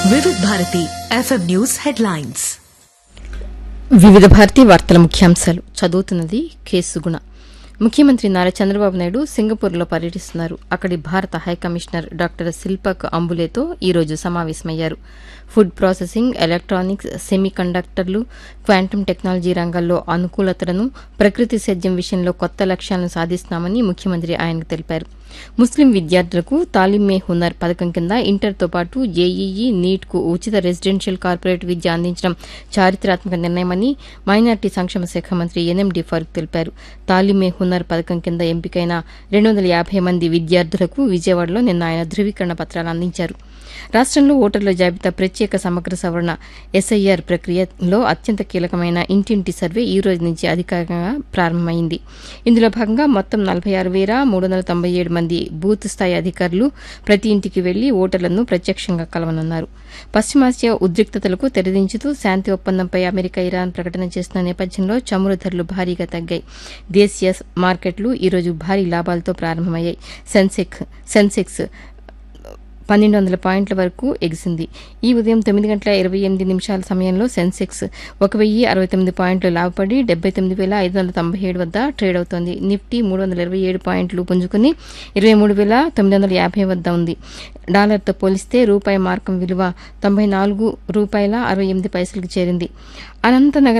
వివిధ Bharati FM news headlines వివిధ భారతి వార్తల ముఖ్యాంశాలు చదువుతున్నది కేసుగుణ ముఖ్యమంత్రి నారా చంద్రబాబు నాయుడు సింగపూర్లో పర్యటిస్తున్నారు అక్కడి భారత హైకమిషనర్ డాక్టర్ శిల్పక్ అంబులేతో ఈ రోజు సమావేశమయ్యారు ఫుడ్ ప్రాసెసింగ్ ఎలక్ట్రానిక్స్ సెమీ కండక్టర్లు క్వాంటమ్ టెక్నాలజీ రంగాల్లో అనుకూలతలను ప్రకృతి సేద్యం విషయంలో కొత్త లక్ష్యాలను సాధిస్తున్నామని ముఖ్యమంత్రి ఆయనకు తెలిపారు ముస్లిం విద్యార్థులకు తాలిమే హునర్ పథకం కింద ఇంటర్తో పాటు జేఈఈ నీట్కు ఉచిత రెసిడెన్షియల్ కార్పొరేట్ విద్య అందించడం చారిత్రాత్మక నిర్ణయమని మైనార్టీ సంక్షేమ శాఖ మంత్రి ఎన్ఎండి ఫరూక్ తెలిపారు తాలిమే హునర్ పథకం కింద ఎంపికైన రెండు వందల యాభై మంది విద్యార్థులకు విజయవాడలో నిన్న ఆయన ధృవీకరణ పత్రాలు అందించారు రాష్ట్రంలో ఓటర్ల జాబితా ప్రత్యేక సమగ్ర సవరణ ఎస్ఐఆర్ ప్రక్రియలో అత్యంత కీలకమైన ఇంటింటి సర్వే ఈ రోజు నుంచి అధికారికంగా ప్రారంభమైంది ఇందులో భాగంగా మొత్తం నలభై ఆరు వేల మూడు వందల తొంభై ఏడు మంది బూత్ స్థాయి అధికారులు ప్రతి ఇంటికి వెళ్లి ఓటర్లను ప్రత్యక్షంగా కలవనున్నారు పశ్చిమాసియా ఉద్రిక్తతలకు తెరదించుతూ శాంతి ఒప్పందంపై అమెరికా ఇరాన్ ప్రకటన చేస్తున్న నేపథ్యంలో చమురు ధరలు భారీగా తగ్గాయి దేశీయ మార్కెట్లు ఈరోజు భారీ లాభాలతో ప్రారంభమయ్యాయి సెన్సెక్స్ సెన్సెక్స్ పన్నెండు వందల పాయింట్ల వరకు ఎగిసింది ఈ ఉదయం తొమ్మిది గంటల ఇరవై ఎనిమిది నిమిషాల సమయంలో సెన్సెక్స్ ఒక వెయ్యి అరవై తొమ్మిది పాయింట్లు లాభపడి డెబ్బై తొమ్మిది వేల ఐదు వందల తొంభై ఏడు వద్ద ట్రేడ్ అవుతోంది నిఫ్టీ మూడు వందల ఇరవై ఏడు పాయింట్లు పుంజుకుని ఇరవై మూడు వేల తొమ్మిది వందల యాభై వద్ద ఉంది డాలర్తో పోలిస్తే రూపాయి మార్కం విలువ తొంభై నాలుగు రూపాయల అరవై ఎనిమిది పైసలకు చేరింది అనంతనగర్